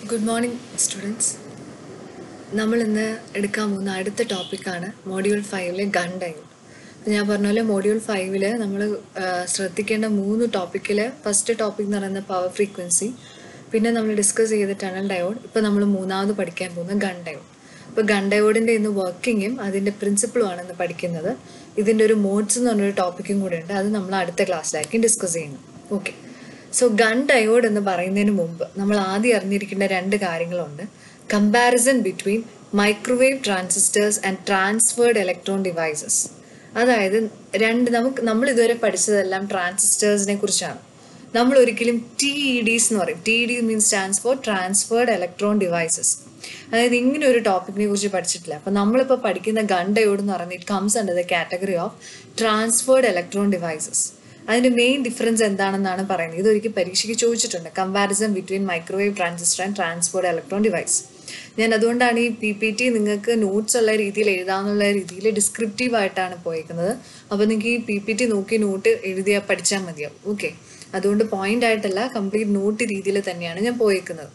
Good morning students നമ്മൾ ഇന്ന് എടുക്കാൻ പോകുന്ന അടുത്ത ടോപ്പിക്കാണ് മോഡ്യൂൾ ഫൈവിലെ ഗൺ ഡയോഡ് ഞാൻ പറഞ്ഞ പോലെ മോഡ്യൂൾ ഫൈവിൽ നമ്മൾ ശ്രദ്ധിക്കേണ്ട മൂന്ന് ടോപ്പിക്കിൽ ഫസ്റ്റ് ടോപ്പിക് എന്ന് പറയുന്നത് പവർ ഫ്രീക്വൻസി പിന്നെ നമ്മൾ ഡിസ്കസ് ചെയ്ത ടണൽ ഡയോഡ് ഇപ്പോൾ നമ്മൾ മൂന്നാമത് പഠിക്കാൻ പോകുന്ന ഗൺ ഡയോഡ് ഇപ്പോൾ ഗൺ ഡയോഡിൻ്റെ ഇന്ന് വർക്കിങ്ങും അതിൻ്റെ പ്രിൻസിപ്പിളുമാണ് ഇന്ന് പഠിക്കുന്നത് ഇതിൻ്റെ ഒരു മോഡ്സ് എന്ന് പറഞ്ഞൊരു ടോപ്പിക്കും കൂടെ ഉണ്ട് അത് നമ്മൾ അടുത്ത ക്ലാസ്സിലായിരിക്കും ഡിസ്കസ് ചെയ്യുന്നത് ഓക്കെ സോ ഗൺ ഡയോഡ് എന്ന് പറയുന്നതിന് മുമ്പ് നമ്മൾ ആദ്യം അറിഞ്ഞിരിക്കേണ്ട രണ്ട് കാര്യങ്ങളുണ്ട് comparison between microwave transistors and transferred electron devices അതായത് രണ്ട് നമുക്ക് നമ്മൾ ഇതുവരെ പഠിച്ചതെല്ലാം ട്രാൻസിസ്റ്റേഴ്സിനെ കുറിച്ചാണ് നമ്മൾ ഒരിക്കലും ടി ഇ ഡിസ് എന്ന് പറയും T D means stands for transferred electron devices അതായത് ഇങ്ങനെ ഒരു ടോപ്പിക്കിനെ കുറിച്ച് പഠിച്ചിട്ടില്ല അപ്പം നമ്മളിപ്പോൾ പഠിക്കുന്ന ഗൺ ഡയോഡ് എന്ന് പറയുന്നത് it comes under the category of transferred electron devices അതിന്റെ മെയിൻ ഡിഫറൻസ് എന്താണെന്നാണ് പറയുന്നത് ഇതൊരിക്കൽ പരീക്ഷയ്ക്ക് ചോദിച്ചിട്ടുണ്ട് comparison between microwave transistor and transport electron device ഞാൻ അതുകൊണ്ടാണ് ഈ പി പി ടി നിങ്ങൾക്ക് നോട്ട്സ് ഉള്ള രീതിയിൽ എഴുതാന്നുള്ള രീതിയിൽ ഡിസ്ക്രിപ്റ്റീവ് ആയിട്ടാണ് പോയേക്കുന്നത് അപ്പോൾ നിങ്ങൾക്ക് ഈ പി പി ടി നോക്കി നോട്ട് എഴുതിയാൽ പഠിച്ചാൽ മതിയാവും ഓക്കെ അതുകൊണ്ട് പോയിന്റ് ആയിട്ടല്ല കംപ്ലീറ്റ് നോട്ട് രീതിയിൽ തന്നെയാണ് ഞാൻ പോയേക്കുന്നത്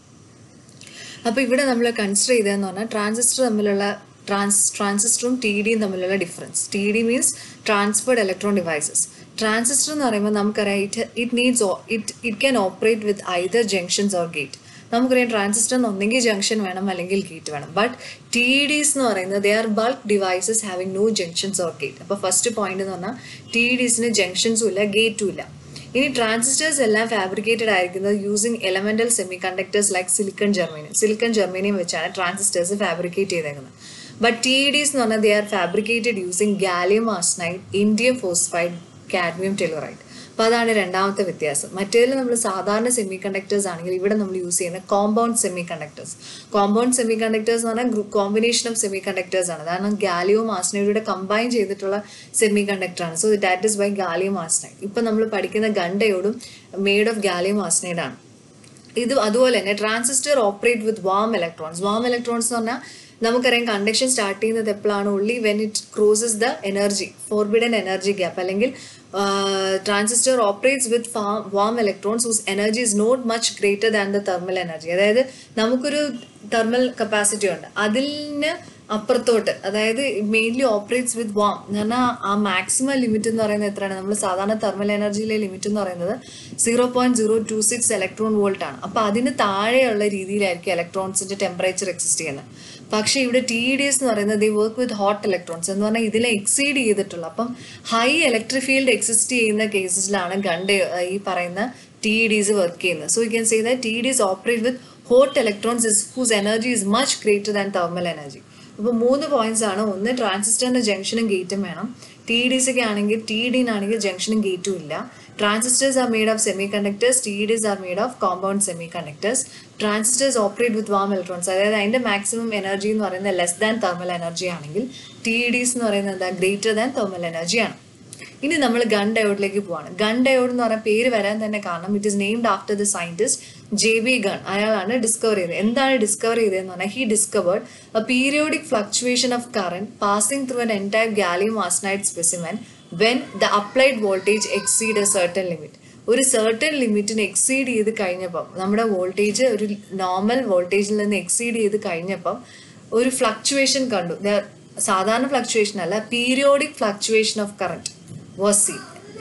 അപ്പോൾ ഇവിടെ നമ്മൾ കൺസിഡർ ചെയ്തതെന്ന് പറഞ്ഞാൽ ട്രാൻസിസ്റ്റർ തമ്മിലുള്ള ട്രാൻസ് ട്രാൻസിസ്റ്ററും ടി ഡിയും തമ്മിലുള്ള difference T D means transferred electron devices transistor എന്ന് പറയുമ്പോൾ നമുക്കറിയാം it it needs it it can operate with either junctions or gate നമുക്കറിയാം ട്രാൻസിസ്റ്ററിന് ഒന്നെങ്കിൽ ജംഗ്ഷൻ വേണം അല്ലെങ്കിൽ ഗേറ്റ് വേണം ബട്ട് ടി ഡിസ് എന്ന് പറയുന്നത് they are bulk devices having no junctions or gate അപ്പോൾ ഫസ്റ്റ് പോയിന്റ് എന്ന് പറഞ്ഞാൽ ടി ഡിസിന് ജംഗ്ഷൻസും ഇല്ല ഗേറ്റും ഇല്ല ഇനി ട്രാൻസിസ്റ്റേഴ്സ് എല്ലാം ഫാബ്രിക്കേറ്റഡ് ആയിരിക്കുന്നത് using elemental semiconductors like silicon germanium silicon germanium വെച്ചാണ് ട്രാൻസിസ്റ്റേഴ്സ് ഫാബ്രിക്കേറ്റ് ചെയ്തേക്കുന്നത് ബട്ട് ടി ഡിസ് എന്ന് പറഞ്ഞാൽ they are fabricated using gallium arsenide indium phosphide cadmium telluride അപ്പോൾ അതാണ് രണ്ടാമത്തെ വ്യത്യാസം മറ്റേതിൽ നമ്മൾ സാധാരണ സെമി കണ്ടക്ടേഴ്സ് ആണെങ്കിൽ ഇവിടെ നമ്മൾ യൂസ് ചെയ്യുന്ന compound semiconductors compound semiconductors എന്ന് പറഞ്ഞാൽ കോമ്പിനേഷൻ ഓഫ് സെമി കണ്ടക്ടേഴ്സ് ആണ് കാരണം ഗാലിയവും ആസ്നൈഡൂടെ കമ്പൈൻ ചെയ്തിട്ടുള്ള സെമി കണ്ടക്ടർ ആണ് so that is by gallium arsenide ഇപ്പം നമ്മൾ പഠിക്കുന്ന ഗണ്ടയോടും മെയ്ഡ് ഓഫ് ഗാലിയം ആസ്നൈഡ് ആണ് ഇത് അതുപോലെ തന്നെ transistor operate with warm electrons warm electrons എന്ന് പറഞ്ഞാൽ നമുക്കറിയാം കണ്ടക്ഷൻ സ്റ്റാർട്ട് ചെയ്യുന്നത് എപ്പോഴാണ് ഉള്ളി when it crosses the energy forbidden energy gap അല്ലെങ്കിൽ transistor operates with warm electrons whose energy is not much greater than the thermal energy അതായത് നമുക്കൊരു thermal capacity ഉണ്ട് അതിന് അപ്പുറത്തോട്ട് അതായത് മെയിൻലി ഓപ്പറേറ്റ്സ് വിത്ത് വാം എന്ന് പറഞ്ഞാൽ ആ മാക്സിമം ലിമിറ്റ് എന്ന് പറയുന്നത് എത്രയാണ് നമ്മൾ സാധാരണ തെർമൽ എനർജിയിലെ ലിമിറ്റ് എന്ന് പറയുന്നത് zero point zero two six electron volt ആണ് അപ്പോൾ അതിന് താഴെയുള്ള രീതിയിലായിരിക്കും ഇലക്ട്രോൺസിന്റെ ടെമ്പറേച്ചർ എക്സിസ്റ്റ് ചെയ്യുന്നത് പക്ഷേ ഇവിടെ ടി ഡി എസ് എന്ന് പറയുന്നത് the work with hot electrons എന്ന് പറഞ്ഞാൽ ഇതിലെ എക്സീഡ് ചെയ്തിട്ടുള്ള അപ്പം ഹൈ ഇലക്ട്രിക് ഫീൽഡ് എക്സിസ്റ്റ് ചെയ്യുന്ന കേസസിലാണ് ഗണ്ട് ഈ പറയുന്ന ടി ഡിസ് വർക്ക് ചെയ്യുന്നത് so you can say that T Ds operate with hot electrons is whose energy is much greater than thermal energy അപ്പോൾ മൂന്ന് പോയിന്റ്സ് ആണ് ഒന്ന് ട്രാൻസിസ്റ്ററിന്റെ ജംഗ്ഷനും ഗേറ്റും വേണം ടി ഡിസ് ഒക്കെ ആണെങ്കിൽ ടി ഡിനാണെങ്കിൽ ജംഗ്ഷനും ഗേറ്റും ഇല്ല transistors are made of semiconductors T Ds are made of compound semiconductors transistors operate with warm electrons അതായത് അതിന്റെ മാക്സിമം എനർജി എന്ന് പറയുന്നത് ലെസ് ദാൻ തെർമൽ എനർജി ആണെങ്കിൽ ടി ഡിസ് എന്ന് പറയുന്നത് എന്താ ഗ്രേറ്റർ ദാൻ തെർമൽ എനർജി ആണ് ഇനി നമ്മൾ ഗൺ ഡയോഡിലേക്ക് പോവാണ് ഗൺ ഡയോഡ് എന്ന് പറയുന്ന പേര് വരാൻ തന്നെ കാരണം it is named after the scientist J B Gunn അയാളാണ് ഡിസ്കവർ ചെയ്തത് എന്താണ് ഡിസ്കവർ ചെയ്തതെന്ന് പറഞ്ഞാൽ he discovered a periodic fluctuation of current passing through an entire gallium arsenide specimen when the applied voltage exceed a certain limit ഒരു certain ലിമിറ്റിന് exceed ചെയ്ത് കഴിഞ്ഞപ്പം നമ്മുടെ വോൾട്ടേജ് ഒരു നോർമൽ വോൾട്ടേജിൽ നിന്ന് എക്സീഡ് ചെയ്ത് കഴിഞ്ഞപ്പം ഒരു ഫ്ലക്ച്വേഷൻ കണ്ടു സാധാരണ ഫ്ലക്ച്വേഷൻ അല്ല periodic fluctuation of current was seen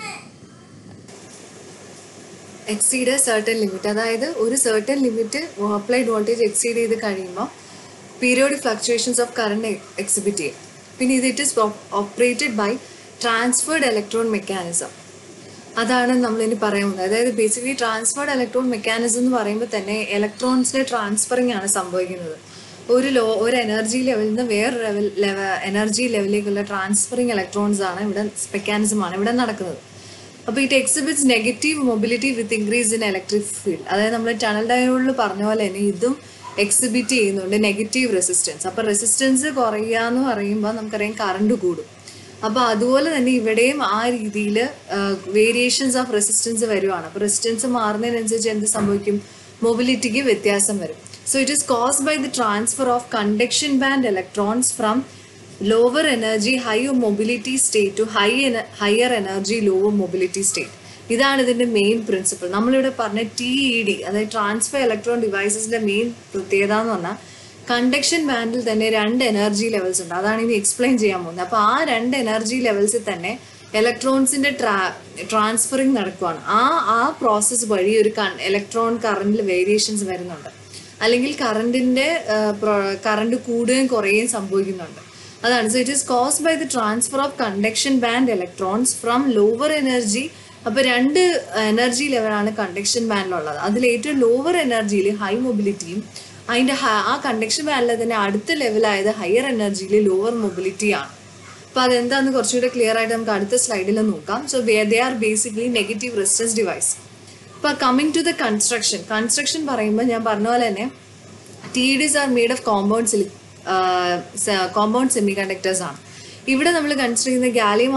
exceed a certain limit അതായത് ഒരു certain limit applied voltage exceed ചെയ്ത് കഴിയുമ്പോൾ periodic fluctuations of current exhibit ചെയ്യും പിന്നെ ഇത് it is operated by transferred electron mechanism അതാണ് നമ്മൾ ഇനി പറയാൻ പോകുന്നത് അതായത് ബേസിക്കലി ട്രാൻസ്ഫേർഡ് ഇലക്ട്രോൺ മെക്കാനിസം എന്ന് പറയുമ്പോൾ തന്നെ ഇലക്ട്രോൺസിന്റെ ട്രാൻസ്ഫറിങ് ആണ് സംഭവിക്കുന്നത് ഒരു ലോ ഒരു എനർജി ലെവലിൽ നിന്ന് വേറെ ലെവൽ ലെവ എനർജി ലെവലിലേക്കുള്ള ട്രാൻസ്ഫറിങ് ഇലക്ട്രോൺസ് ആണ് ഇവിടെ മെക്കാനിസം ആണ് ഇവിടെ നടക്കുന്നത് അപ്പോൾ it exhibits negative mobility with increase in electric field അതായത് നമ്മൾ ടണൽ ഡയോഡിൽ പറഞ്ഞ പോലെ തന്നെ ഇതും എക്സിബിറ്റ് ചെയ്യുന്നുണ്ട് നെഗറ്റീവ് റെസിസ്റ്റൻസ് അപ്പോൾ റെസിസ്റ്റൻസ് കുറയുക എന്ന് പറയുമ്പോൾ നമുക്കറിയാം കറണ്ട് കൂടും അപ്പോൾ അതുപോലെ തന്നെ ഇവിടെയും ആ രീതിയിൽ വേരിയേഷൻസ് ഓഫ് റെസിസ്റ്റൻസ് വരുവാണ് അപ്പോൾ റെസിസ്റ്റൻസ് മാറുന്നതിനനുസരിച്ച് എന്ത് സംഭവിക്കും മൊബിലിറ്റിക്ക് വ്യത്യാസം വരും so it is caused by the transfer of conduction band electrons from lower energy high mobility state to high higher energy lower mobility state ഇതാണ് ഇതിന്റെ മെയിൻ പ്രിൻസിപ്പിൾ നമ്മളിവിടെ പറഞ്ഞ ടി ഇ ഡി അതായത് ട്രാൻസ്ഫർ ഇലക്ട്രോൺ ഡിവൈസസിന്റെ main പ്രത്യേകത എന്ന് പറഞ്ഞാൽ conduction ബാൻഡിൽ തന്നെ രണ്ട് എനർജി ലെവൽസ് ഉണ്ട് അതാണ് ഇനി എക്സ്പ്ലെയിൻ ചെയ്യാൻ പോകുന്നത് അപ്പോൾ ആ രണ്ട് എനർജി ലെവൽസിൽ തന്നെ ഇലക്ട്രോൺസിന്റെ ട്രാ ട്രാൻസ്ഫറിങ് നടക്കുവാണ് ആ ആ പ്രോസസ്സ് വഴി ഒരു ഇലക്ട്രോൺ കറണ്ടിൽ വേരിയേഷൻസ് വരുന്നുണ്ട് അല്ലെങ്കിൽ കറണ്ടിന്റെ കറണ്ട് കൂടുകയും കുറയുകയും സംഭവിക്കുന്നുണ്ട് അതാണ് so it is cause by the transfer of conduction band electrons from lower energy അപ്പൊ രണ്ട് എനർജി ലെവലാണ് കണ്ടക്ഷൻ ബാൻഡിലുള്ളത് അതിൽ ഏറ്റവും ലോവർ എനർജിയിൽ ഹൈ മൊബിലിറ്റിയും അതിന്റെ ഹ- ആ കണ്ടക്ഷൻ ബാൻഡിൽ തന്നെ അടുത്ത ലെവലായത് ഹയർ എനർജിയിൽ ലോവർ മൊബിലിറ്റി ആണ് അപ്പൊ അതെന്താന്ന് കുറച്ചുകൂടെ ക്ലിയർ ആയിട്ട് നമുക്ക് അടുത്ത സ്ലൈഡിൽ നോക്കാം so they are basically negative resistance device ഇപ്പൊ coming to the construction construction പറയുമ്പോൾ ഞാൻ പറഞ്ഞ പോലെ തന്നെ T Ds are made of compound സിലി കോമ്പൗണ്ട് സെമി കണ്ടക്ടേഴ്സ് ആണ് ഇവിടെ നമ്മൾ കൺസിഡർ ചെയ്യുന്ന ഗാലിയം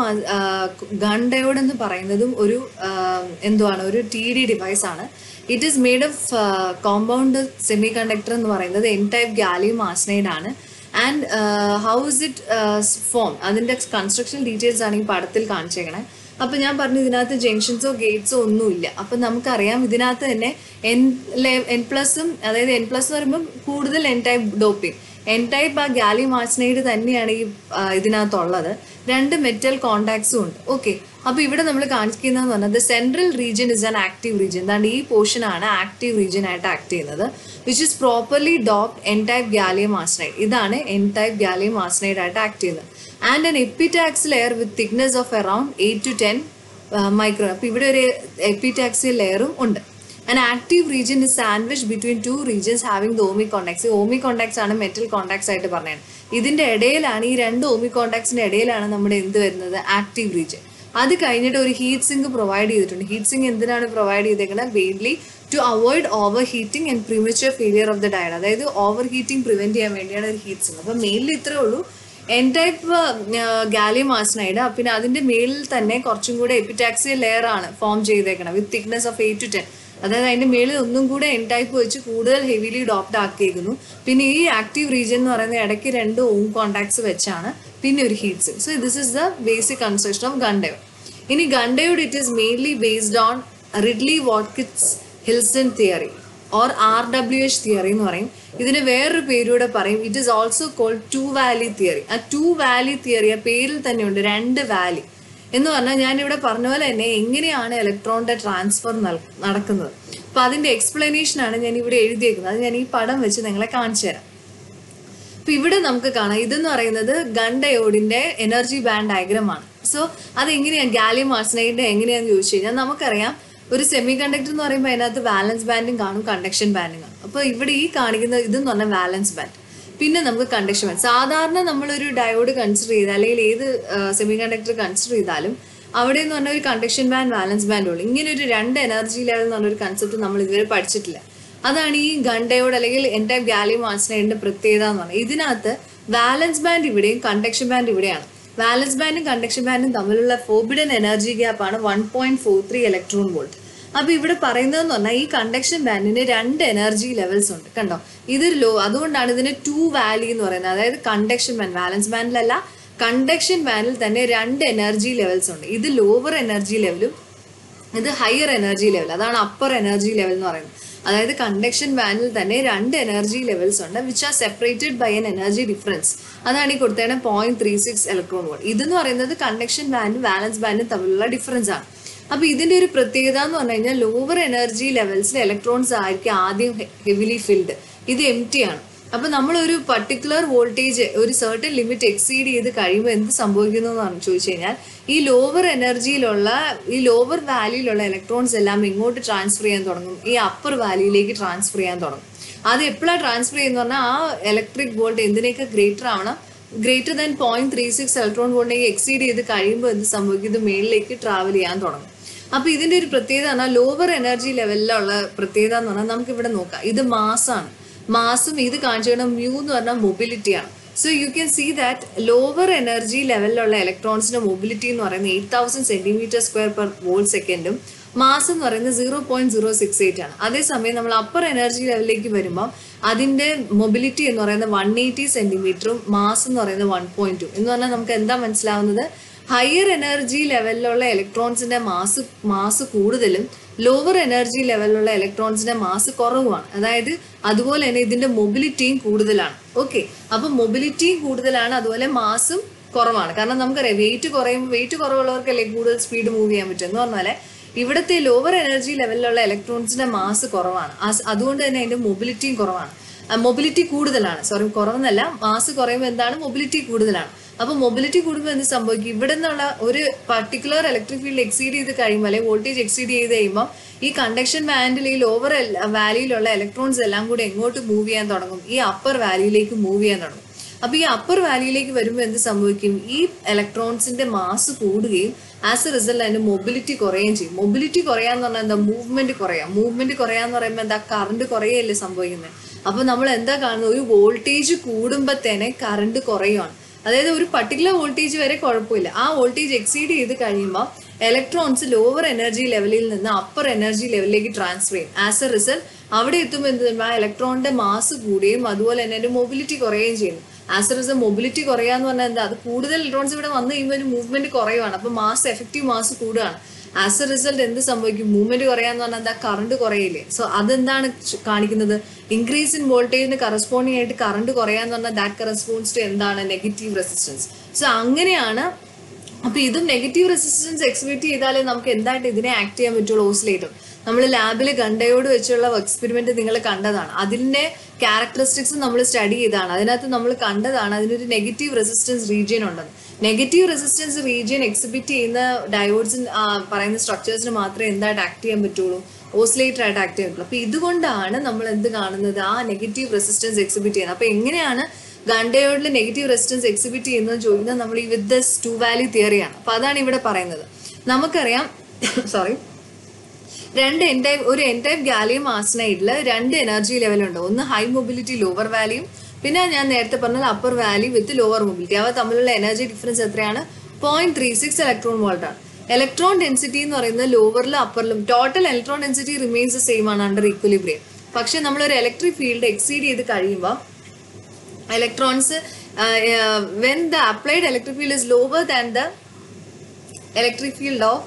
ഗൺ ഡയോഡ് എന്ന് പറയുന്നതും ഒരു ആ, എന്തുവാണ് ഒരു ടി ഡി ഡിവൈസ് ആണ് it is made of compound semiconductor എന്ന് പറയുന്നത് എൻ ടൈപ്പ് ഗാലിയം ആസ്നൈഡ് ആണ് and how is it form അതിന്റെ കൺസ്ട്രക്ഷൻ ഡീറ്റെയിൽസ് ആണ് ഈ പടത്തിൽ കാണിച്ചേക്കണേ അപ്പൊ ഞാൻ പറഞ്ഞു ഇതിനകത്ത് ജംഗ്ഷൻസോ ഗേറ്റ്സോ ഒന്നുമില്ല അപ്പൊ നമുക്കറിയാം ഇതിനകത്ത് തന്നെ എൻ എൻ പ്ലസും അതായത് എൻ പ്ലസ് എന്ന് പറയുമ്പോൾ കൂടുതൽ N type doping N type ആ ഗാലിയം ആർസനൈഡ് തന്നെയാണ് ഈ ആ, ഇതിനകത്തുള്ളത് രണ്ട് മെറ്റൽ കോണ്ടാക്ട്സും ഉണ്ട് ഓക്കെ അപ്പൊ ഇവിടെ നമ്മൾ കാണിക്കുന്നതെന്ന് പറഞ്ഞത് central region is an active region എന്താണ് ഈ പോർഷൻ ആണ് ആക്റ്റീവ് റീജിയൻ ആയിട്ട് ആക്ട് ചെയ്യുന്നത് which is properly doped N type gallium arsenide ഇതാണ് എൻ ടൈപ്പ് ഗാലിയം ആർസനൈഡ് ആയിട്ട് ആക്ട് ചെയ്യുന്നത് and an epitaxial layer with thickness of around eight to ten micro അപ്പൊ ഇവിടെ ഒരു എപ്പിറ്റാക്സിയൽ ലെയറും ഉണ്ട് An active region is sandwiched between two regions having the ohmic contacts. ഈ ohmic contacts ആണ് metal contacts ആയിട്ട് പറഞ്ഞത് ഇതിന്റെ ഇടയിലാണ് ഈ രണ്ട് ohmic contactsന്റെ ഇടയിലാണ് നമ്മുടെ എന്ത് വരുന്നത് ആക്റ്റീവ് റീജിയൻ അത് കഴിഞ്ഞിട്ട് ഒരു ഹീറ്റ് സിങ്ക് പ്രൊവൈഡ് ചെയ്തിട്ടുണ്ട് ഹീറ്റ് സിങ്ക് എന്തിനാണ് പ്രൊവൈഡ് ചെയ്തേക്കുന്നത് mainly to avoid overheating and premature failure of the diode അതായത് ഓവർ ഹീറ്റിംഗ് പ്രിവെന്റ് ചെയ്യാൻ വേണ്ടിയാണ് ഒരു ഹീറ്റ് സിങ്ക് അപ്പൊ മെയിൻലി ഇത്രേ ഉള്ളൂ എൻ ടൈപ്പ് ഗാലിയം ആസ്നൈഡ് പിന്നെ അതിന്റെ മേളിൽ തന്നെ കുറച്ചും കൂടെ എപ്പിറ്റാക്സിയൽ ലെയർ ആണ് ഫോം ചെയ്തേക്കണം with thickness of eight to ten അതായത് അതിന്റെ മേളിൽ ഒന്നും കൂടെ എൻ ടൈപ്പ് വെച്ച് കൂടുതൽ ഹെവിലി ഡോപ്ഡ് ആക്കിയേക്കുന്നു പിന്നെ ഈ ആക്റ്റീവ് റീജിയൻ എന്ന് പറയുന്നത് ഇടയ്ക്ക് രണ്ട് ഓം കോണ്ടാക്ട്സ് വെച്ചാണ് പിന്നെ ഒരു heat sink so this is the basic construction of Gunn diode ഇനി Gunn diode it is mainly based on Ridley Watkins Hilsum theory or R W H theory എന്ന് പറയും ഇതിന് വേറൊരു പേരൂടെ പറയും it is also called two valley theory ആ two valley theory ആ പേരിൽ തന്നെയുണ്ട് രണ്ട് വാലി എന്ന് പറഞ്ഞാൽ ഞാൻ ഇവിടെ പറഞ്ഞ പോലെ തന്നെ എങ്ങനെയാണ് ഇലക്ട്രോണിന്റെ ട്രാൻസ്ഫർ നടക്കുന്നത് അപ്പൊ അതിന്റെ എക്സ്പ്ലനേഷൻ ആണ് ഞാൻ ഇവിടെ എഴുതിയേക്കുന്നത് അത് ഞാൻ ഈ പടം വെച്ച് നിങ്ങളെ കാണിച്ചു തരാം അപ്പൊ ഇവിടെ നമുക്ക് കാണാം ഇതെന്ന് പറയുന്നത് ഗൺ ഡയോഡിന്റെ എനർജി ബാൻഡ് ഡയഗ്രാം ആണ് സോ അത് എങ്ങനെയാണ് ഗാലിയം ആർസനൈഡിന്റെ എങ്ങനെയാന്ന് ചോദിച്ചു കഴിഞ്ഞാൽ നമുക്കറിയാം ഒരു സെമി കണ്ടക്ടർ എന്ന് പറയുമ്പോൾ അതിനകത്ത് വാലൻസ് ബാൻഡും കാണും കണ്ടക്ഷൻ ബാൻഡും കാണും അപ്പോൾ ഇവിടെ ഈ കാണിക്കുന്ന ഇതെന്ന് പറഞ്ഞാൽ വാലൻസ് ബാൻഡ് പിന്നെ നമുക്ക് കണ്ടക്ഷൻ ബാൻഡ് സാധാരണ നമ്മളൊരു ഡയോഡ് കൺസിഡർ ചെയ്ത് അല്ലെങ്കിൽ ഏത് സെമി കണ്ടക്ടർ കൺസിഡർ ചെയ്താലും അവിടെ എന്ന് പറഞ്ഞാൽ ഒരു കണ്ടക്ഷൻ ബാൻഡ് വാലൻസ് ബാൻഡ് ഉള്ളൂ ഇങ്ങനെ ഒരു രണ്ട് എനർജി ലെവൽ എന്ന് പറഞ്ഞൊരു കൺസെപ്റ്റ് നമ്മൾ ഇതുവരെ പഠിച്ചിട്ടില്ല അതാണ് ഈ ഗൺ ഡയോഡ് അല്ലെങ്കിൽ എൻ ടൈപ്പ് ഗാലിയം ആർസനൈഡിന്റെ പ്രത്യേകത എന്ന് പറയുന്നത് ഇതിനകത്ത് വാലൻസ് ബാൻഡ് ഇവിടെയും കണ്ടക്ഷൻ ബാൻഡ് ഇവിടെയാണ് വാലൻസ് ബാൻഡും കണ്ടക്ഷൻ ബാൻഡും തമ്മിലുള്ള ഫോർബിഡൻ എനർജി ഗ്യാപ്പ് ആണ് one point four three electron volt അപ്പൊ ഇവിടെ പറയുന്നതെന്ന് പറഞ്ഞാൽ ഈ കണ്ടക്ഷൻ ബാൻഡിന് രണ്ട് എനർജി ലെവൽസ് ഉണ്ട് കണ്ടോ ഇത് ലോ അതുകൊണ്ടാണ് ഇതിന് ടു വാലി എന്ന് പറയുന്നത് അതായത് കണ്ടക്ഷൻ ബാൻഡ് വാലൻസ് ബാൻഡിലല്ല കണ്ടക്ഷൻ ബാൻഡിൽ തന്നെ രണ്ട് എനർജി ലെവൽസ് ഉണ്ട് ഇത് ലോവർ എനർജി ലെവലും ഇത് ഹയർ എനർജി ലെവൽ അതാണ് അപ്പർ എനർജി ലെവൽ എന്ന് പറയുന്നത് അതായത് കണ്ടക്ഷൻ ബാൻഡിൽ തന്നെ രണ്ട് എനർജി ലെവൽസ് ഉണ്ട് which are separated by an energy difference അതാണ് ഈ കൊടുത്തേണ point three six electron volt ഇതെന്ന് പറയുന്നത് കണ്ടക്ഷൻ ബാൻഡും വാലൻസ് ബാൻഡും തമ്മിലുള്ള ഡിഫറൻസ് ആണ് അപ്പൊ ഇതിന്റെ ഒരു പ്രത്യേകത എന്ന് പറഞ്ഞു കഴിഞ്ഞാൽ ലോവർ എനർജി ലെവൽസിൽ ഇലക്ട്രോൺസ് ആയിരിക്കും ആദ്യം ഹെവിലി ഫിൽഡ് ഇത് എം ടി ആണ് അപ്പൊ നമ്മൾ ഒരു പർട്ടിക്കുലർ വോൾട്ടേജ് ഒരു സർട്ടൻ ലിമിറ്റ് എക്സീഡ് ചെയ്ത് കഴിയുമ്പോൾ എന്ത് സംഭവിക്കുന്നു എന്ന് ചോദിച്ചു കഴിഞ്ഞാൽ ഈ ലോവർ എനർജിയിലുള്ള ഈ ലോവർ വാല്യൂയിലുള്ള ഇലക്ട്രോൺസ് എല്ലാം ഇങ്ങോട്ട് ട്രാൻസ്ഫർ ചെയ്യാൻ തുടങ്ങും ഈ അപ്പർ വാല്യൂയിലേക്ക് ട്രാൻസ്ഫർ ചെയ്യാൻ തുടങ്ങും അത് എപ്പോഴാണ് ട്രാൻസ്ഫർ ചെയ്യുന്ന പറഞ്ഞാൽ ആ ഇലക്ട്രിക് വോൾട്ട് എന്തിനേക്ക് ഗ്രേറ്റർ ആവണം greater than point three six electron വോൾട്ടിലേക്ക് എക്സീഡ് ചെയ്ത് കഴിയുമ്പോൾ എന്ത് സംഭവിക്കും ഇത് മേളിലേക്ക് ട്രാവൽ ചെയ്യാൻ തുടങ്ങും അപ്പൊ ഇതിന്റെ ഒരു പ്രത്യേകത പറഞ്ഞാൽ ലോവർ എനർജി ലെവലിലുള്ള പ്രത്യേകത എന്ന് പറഞ്ഞാൽ നമുക്ക് ഇവിടെ നോക്കാം ഇത് മാസാണ് മാസും ഇത് കാണിച്ചു മ്യൂ എന്ന് പറഞ്ഞാൽ മൊബിലിറ്റി ആണ് so you can see that lower energy ലെവലിലുള്ള ഇലക്ട്രോൺസിന്റെ മൊബിലിറ്റി എന്ന് പറയുന്നത് eight thousand centimetre square per volt സെക്കൻഡും മാസ് എന്ന് പറയുന്നത് zero point zero six eight ആണ് അതേസമയം നമ്മൾ അപ്പർ എനർജി ലെവലിലേക്ക് വരുമ്പോൾ അതിന്റെ മൊബിലിറ്റി എന്ന് പറയുന്നത് വൺ എയ്റ്റി സെന്റിമീറ്ററും മാസ് എന്ന് പറയുന്നത് വൺ പോയിന്റ് ടു എന്ന് പറഞ്ഞാൽ നമുക്ക് എന്താ മനസ്സിലാവുന്നത് ഹയർ എനർജി ലെവലിലുള്ള ഇലക്ട്രോൺസിന്റെ മാസ് മാസ് കൂടുതലും ലോവർ എനർജി ലെവലിലുള്ള ഇലക്ട്രോൺസിന്റെ മാസ് കുറവുമാണ് അതായത് അതുപോലെ തന്നെ ഇതിന്റെ മൊബിലിറ്റിയും കൂടുതലാണ് ഓക്കെ അപ്പൊ മൊബിലിറ്റിയും കൂടുതലാണ് അതുപോലെ മാസും കുറവാണ് കാരണം നമുക്കറിയാം വെയിറ്റ് കുറയുമ്പോൾ വെയിറ്റ് കുറവുള്ളവർക്കല്ലേ കൂടുതൽ സ്പീഡ് മൂവ് ചെയ്യാൻ പറ്റും എന്ന് പറഞ്ഞാൽ ഇവിടുത്തെ ലോവർ എനർജി ലെവലിലുള്ള ഇലക്ട്രോൺസിന്റെ മാസ് കുറവാണ് ആസ്- അതുകൊണ്ട് തന്നെ അതിന്റെ മൊബിലിറ്റിയും കുറവാണ് മൊബിലിറ്റി കൂടുതലാണ് സോറി കുറവെന്നല്ല മാസ് കുറയുമ്പോൾ എന്താണ് മൊബിലിറ്റി കൂടുതലാണ് അപ്പൊ മൊബിലിറ്റി കൂടുമ്പോൾ എന്ത് സംഭവിക്കും ഇവിടെ നിന്നുള്ള ഒരു പർട്ടിക്കുലർ ഇലക്ട്രിക് ഫീൽഡ് എക്സീഡ് ചെയ്ത് കഴിയുമ്പോൾ അല്ലെങ്കിൽ വോൾട്ടേജ് എക്സീഡ് ചെയ്ത് കഴിയുമ്പോൾ ഈ കണ്ടക്ഷൻ ബാൻഡിൽ ഈ ലോവർ വാല്യൂയിലുള്ള ഇലക്ട്രോൺസ് എല്ലാം കൂടെ എങ്ങോട്ട് മൂവ് ചെയ്യാൻ തുടങ്ങും ഈ അപ്പർ വാല്യൂയിലേക്ക് മൂവ് ചെയ്യാൻ തുടങ്ങും അപ്പൊ ഈ അപ്പർ വാല്യൂയിലേക്ക് വരുമ്പോൾ എന്ത് സംഭവിക്കും ഈ ഇലക്ട്രോൺസിന്റെ മാസ് കൂടുകയും ആസ് എ റിസൾട്ട് അതിന്റെ മൊബിലിറ്റി കുറയുകയും ചെയ്യും മൊബിലിറ്റി കുറയാന്ന് പറഞ്ഞാൽ എന്താ മൂവ്മെന്റ് കുറയാം മൂവ്മെന്റ് കുറയാന്ന് പറയുമ്പോൾ എന്താ കറണ്ട് കുറയല്ലേ സംഭവിക്കുന്നത് അപ്പൊ നമ്മൾ എന്താ കാണുന്നത് ഒരു വോൾട്ടേജ് കൂടുമ്പോഴത്തേനെ കറണ്ട് കുറയുവാണ് അതായത് ഒരു പർട്ടിക്കുലർ വോൾട്ടേജ് വരെ കുഴപ്പമില്ല ആ വോൾട്ടേജ് എക്സീഡ് ചെയ്ത് കഴിയുമ്പോൾ ഇലക്ട്രോൺസ് ലോവർ എനർജി ലെവലിൽ നിന്ന് അപ്പർ എനർജി ലെവലിലേക്ക് ട്രാൻസ്ഫർ ചെയ്യും ആസ് എ റിസൾട്ട് അവിടെ എത്തുമ്പോൾ എന്ത് ചെയ്യും? ആ ഇലക്ട്രോണിന്റെ മാസ് കൂടുകയും അതുപോലെ തന്നെ അതിന്റെ മൊബിലിറ്റി കുറയുകയും ചെയ്യുന്നു ആസ് എ റിസൾട്ട് മൊബിലിറ്റി കുറയാന്ന് പറഞ്ഞാൽ എന്താ അത് കൂടുതൽ ഇലക്ട്രോൺസ് ഇവിടെ വന്നു കഴിയുമ്പോൾ ഒരു മൂവ്മെന്റ് കുറയുവാണ് അപ്പൊ മാസ് എഫക്റ്റീവ് മാസ് കൂടുകയാണ് ആസ് എ റിസൾട്ട് എന്ത് സംഭവിക്കും മൂവ്മെന്റ് കുറയാന്ന് പറഞ്ഞാൽ എന്താ കറണ്ട് കുറയില്ലേ സോ അതെന്താണ് ച് കാണിക്കുന്നത് ഇൻക്രീസ് ഇൻ വോൾട്ടേജിന് കറസ്പോണ്ടിങ് ആയിട്ട് കറണ്ട് കുറയാന്ന് പറഞ്ഞാൽ ദാറ്റ് കറസ്പോണ്ട്സ് ടു എന്താണ് നെഗറ്റീവ് റെസിസ്റ്റൻസ് സോ അങ്ങനെയാണ് അപ്പൊ ഇതും നെഗറ്റീവ് റെസിസ്റ്റൻസ് എക്സിബിറ്റ് ചെയ്താലേ നമുക്ക് എന്തായിട്ട് ഇതിനെ ആക്ട് ചെയ്യാൻ പറ്റുള്ളൂ ഓസിലേറ്റർ നമ്മൾ ലാബിൽ ഗണ്ടയോട് വെച്ചുള്ള എക്സ്പെരിമെന്റ് നിങ്ങൾ കണ്ടതാണ് അതിന്റെ ക്യാരക്ടറിസ്റ്റിക്സ് നമ്മൾ സ്റ്റഡി ചെയ്താണ് അതിനകത്ത് നമ്മൾ കണ്ടതാണ് അതിനൊരു നെഗറ്റീവ് റെസിസ്റ്റൻസ് റീജിയൻ ഉണ്ടെന്ന് നെഗറ്റീവ് റെസിസ്റ്റൻസ് റീജിയൻ എക്സിബിറ്റ് ചെയ്യുന്ന ഡയോഡ്സിൻ പറയുന്ന സ്ട്രക്ചേഴ്സിന് മാത്രമേ എന്തായിട്ട് ആക്ട് ചെയ്യാൻ പറ്റുള്ളൂ ഓസിലേറ്റർ ആയിട്ട് ആക്ട് ചെയ്യാൻ പറ്റുള്ളൂ അപ്പൊ ഇതുകൊണ്ടാണ് നമ്മൾ എന്ത് കാണുന്നത് ആ നെഗറ്റീവ് റെസിസ്റ്റൻസ് എക്സിബിറ്റ് ചെയ്യുന്നത് അപ്പൊ എങ്ങനെയാണ് ഗണ്ടയോഡിൽ നെഗറ്റീവ് റെസിസ്റ്റൻസ് എക്സിബിറ്റ് ചെയ്യുന്നത് ചോദിക്കുന്നത് നമ്മൾ ഈ വിത്ത് ദസ് ടു വാല്യൂ തിയറിയാണ് അപ്പൊ അതാണ് ഇവിടെ പറയുന്നത് നമുക്കറിയാം സോറി രണ്ട് എൻ ടൈപ്പ് ഒരു എൻ ടൈപ്പ് ഗാലിയം ആസ്നൈഡിൽ രണ്ട് എനർജി ലെവൽ ഉണ്ട് ഒന്ന് ഹൈ മൊബിലിറ്റി ലോവർ വാല്യൂം പിന്നെ ഞാൻ നേരത്തെ പറഞ്ഞത് upper valley with lower mobility അവ തമ്മിലുള്ള എനർജി ഡിഫറൻസ് എത്രയാണ് point three six electron volt ആണ് ഇലക്ട്രോൺ ഡെൻസിറ്റി എന്ന് പറയുന്നത് ലോവറിലും അപ്പറിലും total electron density remains same ആണ് അണ്ടർ ഇക്വലിബ്രിയം പക്ഷെ നമ്മളൊരു ഇലക്ട്രിക് ഫീൽഡ് എക്സീഡ് ചെയ്ത് കഴിയുമ്പോൾ electrons uh, uh, when the applied electric field is lower than the electric field of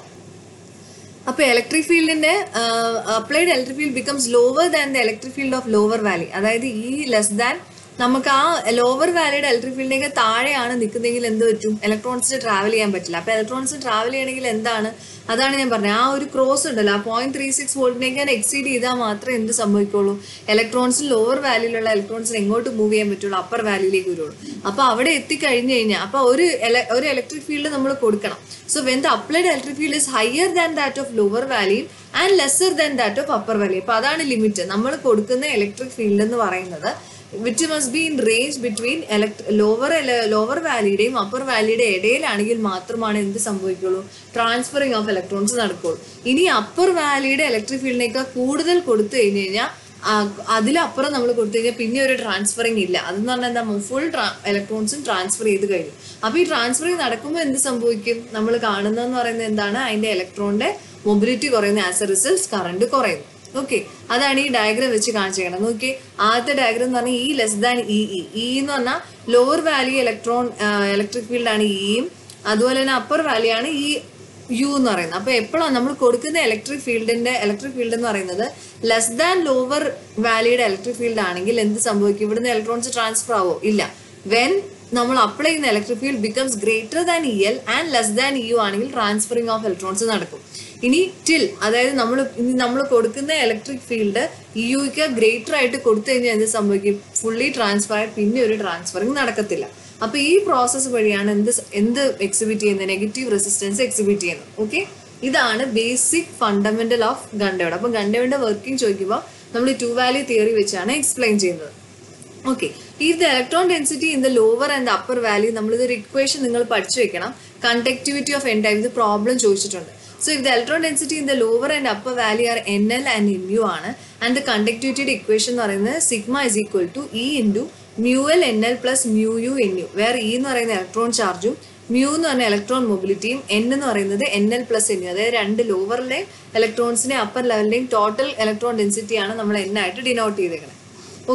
അപ്പോൾ ഇലക്ട്രിക് ഫീൽഡിന്റെ applied electric field becomes lower than the electric field of lower valley അതായത് ഈ less than നമുക്ക് ആ lower വാലിയുടെ electric ഫീൽഡിനൊക്കെ താഴെയാണ് നിൽക്കുന്നതെങ്കിൽ എന്ത് പറ്റും ഇലക്ട്രോൺസിന് travel ചെയ്യാൻ പറ്റില്ല അപ്പോൾ ഇലക്ട്രോൺസിന് ട്രാവൽ ചെയ്യണമെങ്കിൽ എന്താണ് അതാണ് ഞാൻ പറഞ്ഞത് ആ ഒരു ക്രോസ് ഉണ്ടല്ലോ ആ പോയിന്റ് ത്രീ സിക്സ് വോൾട്ടിനേക്കാൻ എക്സീഡ് ചെയ്താൽ മാത്രമേ എന്ത് സംഭവിക്കുള്ളൂ ഇലക്ട്രോൺസിന് ലോവർ വാല്യൂലുള്ള ഇലക്ട്രോൺസിന് എങ്ങോട്ട് മൂവ് ചെയ്യാൻ പറ്റുള്ളൂ അപ്പർ വാല്യൂലേക്ക് വരുള്ളൂ അപ്പോൾ അവിടെ എത്തിക്കഴിഞ്ഞ് കഴിഞ്ഞാൽ അപ്പോൾ ഒരു ele- ഒരു ഇലക്ട്രിക് ഫീൽഡ് നമ്മൾ കൊടുക്കണം so when the applied electric field is higher than that of lower valley and lesser than that of upper valley അപ്പോൾ അതാണ് ലിമിറ്റ് നമ്മൾ കൊടുക്കുന്ന ഇലക്ട്രിക് ഫീൽഡ് എന്ന് പറയുന്നത് which must be in range between lower lower വാല്യൂടെയും upper വാല്യൂടെ ഇടയിലാണെങ്കിൽ മാത്രമാണ് എന്ത് സംഭവിക്കുള്ളൂ ട്രാൻസ്ഫറിങ് ഓഫ് ഇലക്ട്രോൺസ് നടക്കുള്ളൂ ഇനി അപ്പർ വാല്യൂടെ ഇലക്ട്രിക് ഫീൽഡിനേക്കാൾ കൂടുതൽ കൊടുത്തു കഴിഞ്ഞ് കഴിഞ്ഞാൽ അതിലപ്പുറം നമ്മൾ കൊടുത്തു കഴിഞ്ഞാൽ പിന്നെ ഒരു ട്രാൻസ്ഫറിങ് ഇല്ല അതെന്ന് പറഞ്ഞാൽ എന്താ ഫുൾ ഇലക്ട്രോൺസും ട്രാൻസ്ഫർ ചെയ്ത് കഴിഞ്ഞു അപ്പൊ ഈ ട്രാൻസ്ഫറിങ് നടക്കുമ്പോൾ എന്ത് സംഭവിക്കും നമ്മൾ കാണുന്നതെന്ന് പറയുന്നത് എന്താണ് അതിന്റെ ഇലക്ട്രോണിന്റെ മൊബിലിറ്റി കുറയുന്ന ആസ് എ റിസൾട്ട് കറണ്ട് കുറയുന്നു ഓക്കെ അതാണ് ഈ ഡയഗ്രാം വെച്ച് കാണിച്ചേക്കണം നോക്കി ആദ്യത്തെ ഡയഗ്രാം എന്ന് പറഞ്ഞാൽ E less than E E E എന്ന് പറഞ്ഞാൽ lower valley electron electric field ആണ് ഇയും അതുപോലെ തന്നെ അപ്പർ വാല്യൂ ആണ് ഈ യു എന്ന് പറയുന്നത് അപ്പൊ എപ്പോഴാണ് നമ്മൾ കൊടുക്കുന്ന ഇലക്ട്രിക് ഫീൽഡിന്റെ ഇലക്ട്രിക് ഫീൽഡ് എന്ന് പറയുന്നത് ലെസ് ദാൻ ലോവർ വാല്യൂയുടെ ഇലക്ട്രിക് ഫീൽഡ് ആണെങ്കിൽ എന്ത് സംഭവിക്കും ഇവിടുന്ന് ഇലക്ട്രോൺസ് ട്രാൻസ്ഫർ ആവോ ഇല്ല വെൻ നമ്മൾ അപ്ലൈ ചെയ്യുന്ന electric field becomes greater than E L and less than E U ആണെങ്കിൽ ട്രാൻസ്ഫറിങ് ഓഫ് ഇലക്ട്രോൺസ് നടക്കും ഇനി ടിൽ അതായത് നമ്മൾ ഇനി നമ്മൾ കൊടുക്കുന്ന ഇലക്ട്രിക് ഫീൽഡ് ഇ യുക്ക് ഗ്രേറ്റർ ആയിട്ട് കൊടുത്തു കഴിഞ്ഞാൽ എന്ത് സംഭവിക്കും ഫുള്ളി ട്രാൻസ്ഫർ ആയി പിന്നെ ഒരു ട്രാൻസ്ഫറിങ് നടക്കത്തില്ല അപ്പൊ ഈ പ്രോസസ്സ് വഴിയാണ് എന്ത് സ- എന്ത് എക്സിബിറ്റ് ചെയ്യുന്നത് നെഗറ്റീവ് റെസിസ്റ്റൻസ് എക്സിബിറ്റ് ചെയ്യുന്നത് ഓക്കെ ഇതാണ് ബേസിക് ഫണ്ടമെന്റൽ ഓഫ് ഗണ്ടയോട് അപ്പൊ ഗണ്ടയോടെ വർക്കിംഗ് ചോദിക്കുമ്പോൾ നമ്മൾ ടു വാല്യൂ തിയറി വെച്ചാണ് എക്സ്പ്ലെയിൻ ചെയ്യുന്നത് ഓക്കെ ഈ the electron density in the lower and upper valley നമ്മൾ ഇതൊരു ഇക്വേഷൻ നിങ്ങൾ പഠിച്ചു വെക്കണം കണ്ടക്ടിവിറ്റി ഓഫ് എൻ ടൈം ഇത് പ്രോബ്ലം ചോദിച്ചിട്ടുണ്ട് so if the electron density in the lower and upper valley are N L and N U ആണ് and the കണ്ടക്ടിവിറ്റിയുടെ equation എന്ന് പറയുന്നത് sigma is equal to E into mu L N L plus mu U N U വേറെ E എന്ന് പറയുന്ന electron ചാർജും mu എന്ന് പറഞ്ഞ electron മൊബിലിറ്റിയും N എന്ന് പറയുന്നത് N L plus N U അതായത് രണ്ട് ലോവറിലെയും ഇലക്ട്രോൺസിന്റെയും അപ്പർ ലെവലിലെയും ടോട്ടൽ ഇലക്ട്രോൺ ഡെൻസിറ്റിയാണ് നമ്മൾ എൻ ആയിട്ട് ഡിനോട്ട് ചെയ്തേക്കുന്നത് ഓക്കെ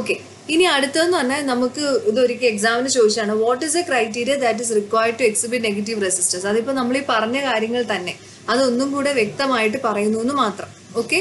ഇനി അടുത്തതെന്ന് പറഞ്ഞാൽ നമുക്ക് ഇതൊരിക്കൽ എക്സാമിന് ചോദിച്ചാണ് what is a criteria that is required to exhibit negative resistance അതിപ്പോൾ നമ്മൾ ഈ പറഞ്ഞ കാര്യങ്ങൾ തന്നെ അതൊന്നും കൂടെ വ്യക്തമായിട്ട് പറയുന്നു എന്ന് മാത്രം ഓക്കെ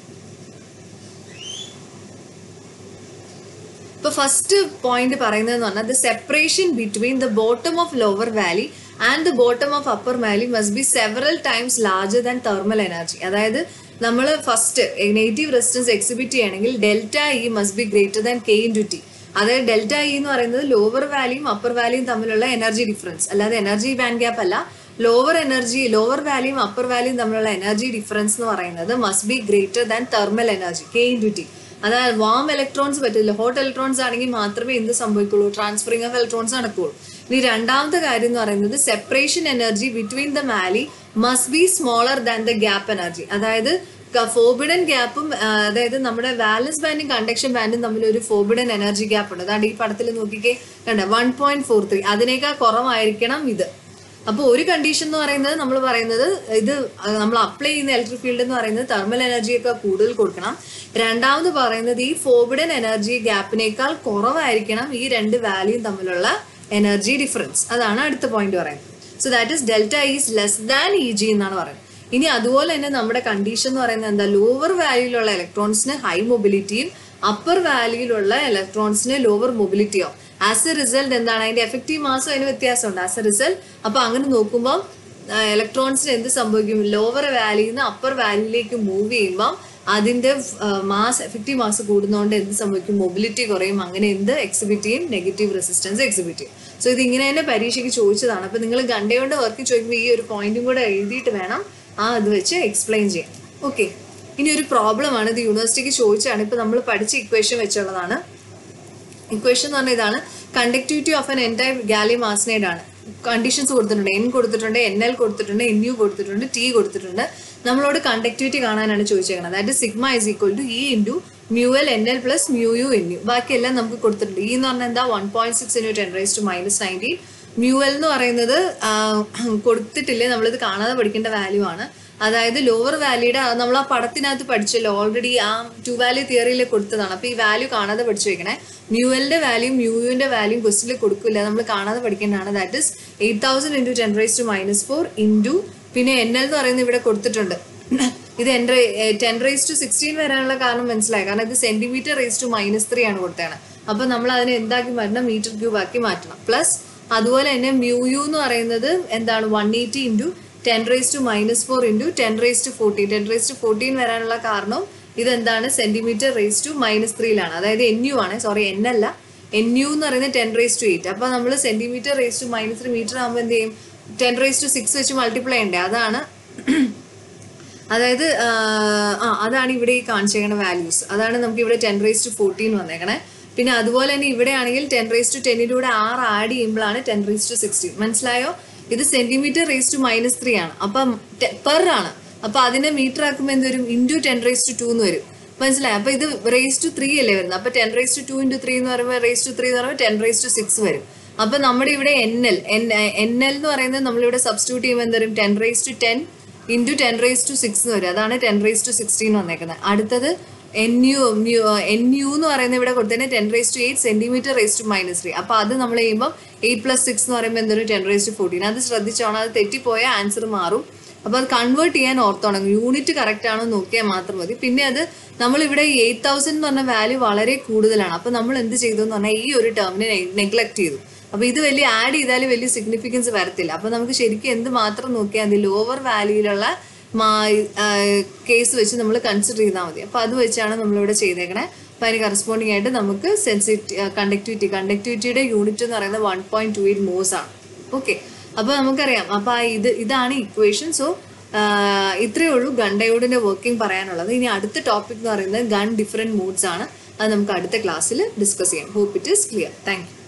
ഇപ്പൊ ഫസ്റ്റ് പോയിന്റ് പറയുന്നതെന്ന് പറഞ്ഞാൽ the separation between the bottom of lower valley and the bottom of upper valley must be several times larger than thermal energy അതായത് നമ്മൾ ഫസ്റ്റ് നെഗറ്റീവ് റെസിസ്റ്റൻസ് എക്സിബിറ്റ് ചെയ്യണമെങ്കിൽ delta E must be greater than K into T അതായത് ഡെൽറ്റ ഇ എന്ന് പറയുന്നത് lower വാലിയും upper വാലിയും തമ്മിലുള്ള എനർജി ഡിഫറൻസ് അല്ലാതെ എനർജി ബാൻഡ് ഗ്യാപ്പ് അല്ല ലോവർ എനർജി ലോവർ വാലിയും അപ്പർ വാലിയും തമ്മിലുള്ള എനർജി ഡിഫറൻസ് എന്ന് പറയുന്നത് must be greater than thermal energy K into T അതായത് വാം ഇലക്ട്രോൺസ് പറ്റില്ല ഹോട്ട് ഇലക്ട്രോൺസ് ആണെങ്കിൽ മാത്രമേ എന്ത് സംഭവിക്കുള്ളൂ ട്രാൻസ്ഫറിങ് ഓഫ് ഇലക്ട്രോൺസ് നടക്കുകയുള്ളൂ ഇനി രണ്ടാമത്തെ കാര്യം എന്ന് പറയുന്നത് separation energy between the valley must be smaller than the gap energy അതായത് ഫോബിഡൻ ഗ്യാപ്പും അതായത് നമ്മുടെ വാലൻസ് ബാൻഡും കണ്ടക്ഷൻ ബാൻഡും തമ്മിൽ ഒരു ഫോബിഡൻ എനർജി ഗ്യാപ്പ് ഉണ്ട് അതാണ്ട് ഈ പടത്തിൽ നോക്കിക്കേ കണ്ട വൺ പോയിന്റ് ഫോർ ത്രീ അതിനേക്കാൾ കുറവായിരിക്കണം ഇത് അപ്പോൾ ഒരു കണ്ടീഷൻ എന്ന് പറയുന്നത് നമ്മൾ പറയുന്നത് ഇത് നമ്മൾ അപ്ലൈ ചെയ്യുന്ന ഇലക്ട്രിക് ഫീൽഡ് എന്ന് പറയുന്നത് തെർമൽ എനർജിയൊക്കെ കൂടുതൽ കൊടുക്കണം രണ്ടാമത് പറയുന്നത് ഈ ഫോർബിഡൻ എനർജി ഗ്യാപ്പിനേക്കാൾ കുറവായിരിക്കണം ഈ രണ്ട് വാല്യൂം തമ്മിലുള്ള എനർജി ഡിഫറൻസ് അതാണ് അടുത്ത പോയിന്റ് പറയുന്നത് so that is delta is less than E G എന്നാണ് പറയുന്നത് ഇനി അതുപോലെ തന്നെ നമ്മുടെ കണ്ടീഷൻ എന്ന് പറയുന്നത് എന്താ ലോവർ വാല്യൂലുള്ള ഇലക്ട്രോൺസിന് ഹൈ മൊബിലിറ്റിയും അപ്പർ വാല്യൂലുള്ള ഇലക്ട്രോൺസിന് ലോവർ മൊബിലിറ്റിയോ ആസ് എ റിസൾട്ട് എന്താണ് അതിന്റെ എഫക്റ്റീവ് മാസം അതിന് വ്യത്യാസമുണ്ട് ആസ് എ റിസൾട്ട് അപ്പൊ അങ്ങനെ നോക്കുമ്പോൾ ഇലക്ട്രോൺസിന് എന്ത് സംഭവിക്കും ലോവർ വാല്യൂന്ന് നിന്ന് അപ്പർ വാല്യൂയിലേക്ക് മൂവ് ചെയ്യുമ്പോൾ അതിന്റെ മാസ് എഫക്റ്റീവ് മാസ് കൂടുന്നതുകൊണ്ട് എന്ത് സംഭവിക്കും മൊബിലിറ്റി കുറയും അങ്ങനെ എന്ത് എക്സിബിറ്റ് ചെയ്യും നെഗറ്റീവ് റെസിസ്റ്റൻസ് എക്സിബിറ്റ് ചെയ്യും സോ ഇത് ഇങ്ങനെ തന്നെ പരീക്ഷയ്ക്ക് ചോദിച്ചതാണ് അപ്പൊ നിങ്ങൾ ഗണ്ടയോണ്ട് വർക്ക് ചോദിക്കുമ്പോൾ ഈ ഒരു പോയിന്റും കൂടെ എഴുതിയിട്ട് വേണം ആ അത് വെച്ച് എക്സ്പ്ലെയിൻ ചെയ്യാൻ ഓക്കെ ഇനി ഒരു പ്രോബ്ലം ആണ് ഇത് യൂണിവേഴ്സിറ്റിക്ക് ചോദിച്ചാണ് ഇപ്പൊ നമ്മൾ പഠിച്ച ഇക്വേഷൻ വെച്ചുള്ളതാണ് ഇക്വേഷൻ എന്ന് പറഞ്ഞാൽ ഇതാണ് conductivity of N entire gallium arsenide ആണ് കണ്ടീഷൻസ് കൊടുത്തിട്ടുണ്ട് എൻ കൊടുത്തിട്ടുണ്ട് എൻ എൽ കൊടുത്തിട്ടുണ്ട് എൻ യു കൊടുത്തിട്ടുണ്ട് ടി കൊടുത്തിട്ടുണ്ട് നമ്മളോട് കണ്ടക്ടിവിറ്റി കാണാനാണ് ചോദിച്ചേക്കുന്നത് അതായത് sigma is equal to E into mu L N L plus mu U N U ബാക്കിയെല്ലാം നമുക്ക് കൊടുത്തിട്ടുണ്ട് ഈ എന്ന് പറഞ്ഞാൽ എന്താ one point six into ten raise to minus nineteen mu L എന്ന് പറയുന്നത് ആ, കൊടുത്തിട്ടില്ലേ നമ്മളിത് കാണാതെ പഠിക്കേണ്ട വാല്യൂ ആണ് അതായത് ലോവർ വാല്യൂയുടെ നമ്മൾ ആ പടത്തിനകത്ത് പഠിച്ചല്ലോ ഓൾറെഡി ആ ടു വാല്യൂ തിയറിയിൽ കൊടുത്തതാണ് അപ്പൊ ഈ വാല്യൂ കാണാതെ പഠിച്ചു വെക്കണേ മ്യൂഎലിന്റെ വാല്യൂ മ്യൂയുവിന്റെ വാല്യൂ ക്വസ്റ്റിൽ കൊടുക്കില്ല നമ്മൾ കാണാതെ പഠിക്കേണ്ടതാണ് that is eight thousand into ten raise to minus four into പിന്നെ എൻ എൽ എന്ന് പറയുന്നത് ഇവിടെ കൊടുത്തിട്ടുണ്ട് ഇത് N ten raise to sixteen വരാനുള്ള കാരണം മനസ്സിലായി കാരണം ഇത് centimetre raise to minus three ആണ് കൊടുത്തതാണ് അപ്പൊ നമ്മൾ അതിനെ എന്താക്കി മാറ്റണം മീറ്റർ ക്യൂബ് ആക്കി മാറ്റണം പ്ലസ് അതുപോലെ തന്നെ മ്യൂ യു എന്ന് പറയുന്നത് എന്താണ് one eighty into ten raise to minus four into ten raise to fourteen ten raise to fourteen വരാനുള്ള കാരണം ഇതെന്താണ് സെന്റിമീറ്റർ റേസ് ടു മൈനസ് ത്രീയിലാണ് അതായത് എൻ യു ആണ് സോറി എൻ അല്ല എൻ യു എന്ന് പറയുന്നത് ടെൻ റേസ് ടു എയ്റ്റ് അപ്പൊ നമ്മൾ centimetre raise to minus three metre ആകുമ്പോൾ എന്ത് ചെയ്യും ടെൻ റേസ് ടു സിക്സ് വെച്ച് മൾട്ടിപ്ലൈ ചെയ്യണ്ടേ അതാണ് അതായത് ആ ആ, അതാണ് ഇവിടെ ഈ കാണിച്ചേക്കുന്ന വാല്യൂസ് അതാണ് നമുക്ക് ഇവിടെ ടെൻ റേസ് ടു ഫോർട്ടീൻ വന്നേക്കണേ പിന്നെ അതുപോലെ തന്നെ ഇവിടെ ആണെങ്കിൽ ടെൻ റേസ് ടു ടെന്നിൻ്റെ കൂടെ ആറ് ആഡ് ചെയ്യുമ്പോഴാണ് ടെൻ റേസ് ടു സിക്സ്റ്റീൻ മനസ്സിലായോ ഇത് centimetre raise to minus three ആണ് അപ്പം പെർ ആണ് അപ്പൊ അതിനെ മീറ്റർ ആക്കുമ്പോൾ എന്ത് വരും into ten raise to two എന്ന് വരും മനസ്സിലായി അപ്പൊ ഇത് റേസ് ടു ത്രീ അല്ലേ വരുന്നത് അപ്പൊ ten raise to two into three എന്ന് പറയുമ്പോൾ റേസ് ടു ത്രീ എന്ന് പറയുമ്പോൾ ടെൻ റേസ് ടു സിക്സ് വരും അപ്പൊ നമ്മുടെ ഇവിടെ N L N N L എന്ന് പറയുന്നത് നമ്മളിവിടെ സബ്സ്റ്റിറ്റ്യൂട്ട് ചെയ്യുമ്പോൾ എന്ത് വരും ten raise to ten into ten raise to six എന്ന് വരും അതാണ് ടെൻ റേസ് ടു സിക്സ്റ്റീൻ വന്നേക്കുന്നത് അടുത്തത് N U mu N U എന്ന് പറയുന്നത് ഇവിടെ കൊടുത്തതിന് ten raise to eight centimetre raise to minus three അപ്പോൾ അത് നമ്മൾ ചെയ്യുമ്പോൾ എയ്റ്റ് പ്ലസ് സിക്സ് എന്ന് പറയുമ്പോൾ എന്തൊരു ടെൻ റേസ് ടു ഫോർട്ടീൻ അത് ശ്രദ്ധിച്ചോണം അത് തെറ്റിപ്പോയ ആൻസർ മാറും അപ്പോൾ അത് കൺവേർട്ട് ചെയ്യാൻ ഓർത്തോണം യൂണിറ്റ് കറക്റ്റ് ആണോ എന്ന് നോക്കിയാൽ മാത്രം മതി പിന്നെ അത് നമ്മളിവിടെ എയ്റ്റ് തൗസൻഡ് എന്ന് പറഞ്ഞ വാല്യൂ വളരെ കൂടുതലാണ് അപ്പോൾ നമ്മൾ എന്ത് ചെയ്തു എന്ന് പറഞ്ഞാൽ ഈ ഒരു ടേമിനെ നെഗ്ലക്ട് ചെയ്തു അപ്പൊ ഇത് വലിയ ആഡ് ചെയ്താൽ വലിയ സിഗ്നിഫിക്കൻസ് വരത്തില്ല അപ്പൊ നമുക്ക് ശരിക്കും എന്ത് മാത്രം നോക്കിയാൽ മതി ലോവർ വാല്യൂയിലുള്ള കേസ് വെച്ച് നമ്മൾ കൺസിഡർ ചെയ്താൽ മതി അപ്പൊ അത് വെച്ചാണ് നമ്മളിവിടെ ചെയ്തേക്കണേ അപ്പൊ അതിന് കറസ്പോണ്ടിങ് ആയിട്ട് നമുക്ക് സെൻസിറ്റി കണ്ടക്ടിവിറ്റി കണ്ടക്ടിവിറ്റിയുടെ യൂണിറ്റ് എന്ന് പറയുന്നത് one point two eight mhos ആണ് ഓക്കെ അപ്പൊ നമുക്കറിയാം അപ്പൊ ആ ഇത് ഇതാണ് ഇക്വേഷൻ സോ ഇത്രയേ ഉള്ളൂ ഗൺ ഡയോഡിന്റെ വർക്കിംഗ് പറയാനുള്ളത് ഇനി അടുത്ത ടോപ്പിക് എന്ന് പറയുന്നത് ഗൺ ഡിഫറെന്റ് മൂഡ്സ് ആണ് അത് നമുക്ക് അടുത്ത ക്ലാസ്സിൽ ഡിസ്കസ് ചെയ്യാം hope it is clear thank U